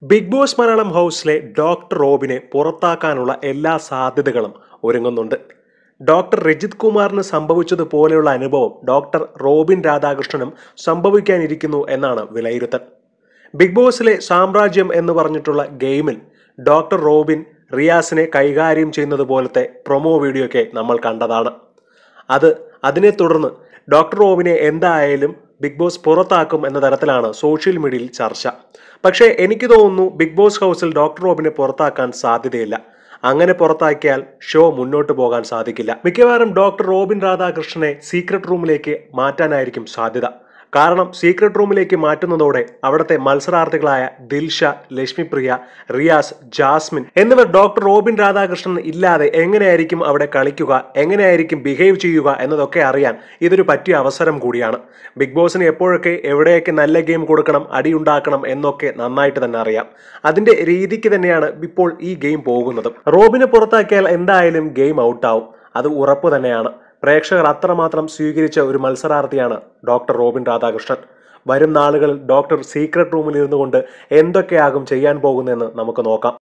big boss Malayalam ഹൗസിലെ doctor റോബിനെ പുറത്താക്കാനുള്ള എല്ലാ സാധ്യതകളും ഒരുങ്ങുന്നുണ്ട് ഡോക്ടർ രജിത് കുമാറിന് സംഭവിച്ചതുപോലെയുള്ള അനുഭവം ഡോക്ടർ റോബിൻ രാധാകൃഷ്ണനും സംഭവിക്കാനിരിക്കുന്നു എന്നാണ് വിലയിരുത്തൽ ബിഗ് ബോസിലെ സാമ്രാജ്യം എന്ന് പറഞ്ഞിട്ടുള്ള ഗെയിമിൽ ഡോക്ടർ റോബിൻ റിയാസിനെ കൈകാര്യം ചെയ്യുന്നത് പോലത്തെ പ്രൊമോ വീഡിയോ ഒക്കെ നമ്മൾ കണ്ടതാണ് അത് അതിനെ തുടർന്ന് ഡോക്ടർ റോബിനെ എന്തായാലും ബിഗ് ബോസ് പുറത്താക്കും എന്ന തരത്തിലാണ് സോഷ്യൽ മീഡിയയിൽ ചർച്ച പക്ഷേ എനിക്ക് തോന്നുന്നു ബിഗ് ബോസ് ഹൗസിൽ ഡോക്ടർ റോബിനെ പുറത്താക്കാൻ സാധ്യതയില്ല അങ്ങനെ പുറത്താക്കിയാൽ ഷോ മുന്നോട്ട് പോകാൻ സാധിക്കില്ല മിക്കവാറും ഡോക്ടർ റോബിൻ രാധാകൃഷ്ണനെ സീക്രട്ട് റൂമിലേക്ക് മാറ്റാനായിരിക്കും സാധ്യത കാരണം സീക്രട്ട് റൂമിലേക്ക് മാറ്റുന്നതോടെ അവിടുത്തെ മത്സരാർത്ഥികളായ ദിൽഷ ലക്ഷ്മിപ്രിയ റിയാസ് ജാസ്മിൻ എന്നിവർ ഡോക്ടർ റോബിൻ രാധാകൃഷ്ണൻ ഇല്ലാതെ എങ്ങനെയായിരിക്കും അവിടെ കളിക്കുക എങ്ങനെയായിരിക്കും ബിഹേവ് ചെയ്യുക എന്നതൊക്കെ അറിയാൻ ഇതൊരു പറ്റിയ അവസരം കൂടിയാണ് ബിഗ് ബോസിന് എപ്പോഴൊക്കെ എവിടെയൊക്കെ നല്ല ഗെയിം കൊടുക്കണം അടിയുണ്ടാക്കണം എന്നൊക്കെ നന്നായിട്ട് തന്നെ അറിയാം അതിന്റെ രീതിക്ക് തന്നെയാണ് ഇപ്പോൾ ഈ ഗെയിം പോകുന്നത് റോബിനെ പുറത്താക്കിയാൽ എന്തായാലും ഗെയിം ഔട്ടാവും അത് ഉറപ്പ് തന്നെയാണ് പ്രേക്ഷകർ അത്രമാത്രം സ്വീകരിച്ച ഒരു മത്സരാർത്ഥിയാണ് ഡോക്ടർ റോബിൻ രാധാകൃഷ്ണൻ വരും നാളുകളിൽ ഡോക്ടർ സീക്രട്ട് റൂമിൽ ഇരുന്നു കൊണ്ട് എന്തൊക്കെയാകും ചെയ്യാൻ പോകുന്നതെന്ന് നമുക്ക് നോക്കാം